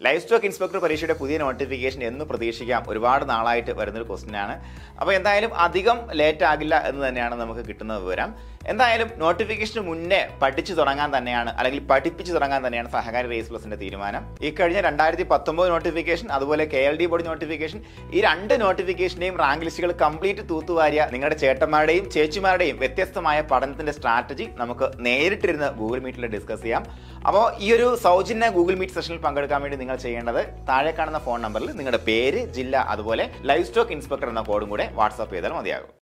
life stock inspector പരീക്ഷയുടെ പുതിയ notification എന്ന് പ്രതീക്ഷിക്കാം ഒരുപാട് നാളായിട്ട് വരുന്നൊരു ക്വസ്റ്റ്യൻ ആണ് അപ്പോൾ എന്തായാലും അധികം ലേറ്റ് ആകില്ല എന്ന് തന്നെയാണ് നമുക്ക് കിട്ടുന്ന വിവരം എന്തായാലും നോട്ടിഫിക്കേഷന് മുന്നേ പഠിച്ചു തുടങ്ങാൻ തന്നെയാണ് അല്ലെങ്കിൽ പഠിപ്പിച്ചു തുടങ്ങാൻ തന്നെയാണ് സഹകാരി റേസ് പ്ലസിന്റെ തീരുമാനം ഈ കഴിഞ്ഞ രണ്ടായിരത്തി പത്തൊമ്പത് നോട്ടിഫിക്കേഷൻ അതുപോലെ K L D board notification ഈ രണ്ട് നോട്ടിഫിക്കേഷന്റെയും റാങ്ക് ലിസ്റ്റുകൾ കംപ്ലീറ്റ് തൂത്തുവാരിയ നിങ്ങളുടെ ചേട്ടന്മാരുടെയും ചേച്ചിമാരുടെയും വ്യത്യസ്തമായ പഠനത്തിന്റെ സ്ട്രാറ്റജി നമുക്ക് നേരിട്ടിരുന്ന് ഗൂഗിൾ മീറ്റിൽ ഡിസ്കസ് ചെയ്യാം അപ്പോൾ ഈ ഒരു സൗജന്യ ഗൂഗിൾ മീറ്റ് സെഷനിൽ പങ്കെടുക്കാൻ വേണ്ടി നിങ്ങൾ ചെയ്യേണ്ടത് താഴെ കാണുന്ന ഫോൺ നമ്പറിൽ നിങ്ങളുടെ പേര് ജില്ല അതുപോലെ ലൈഫ് സ്റ്റോക്ക് ഇൻസ്പെക്ടർ എന്ന കോഡും കൂടെ വാട്സാപ്പ് ചെയ്താൽ മതിയാകും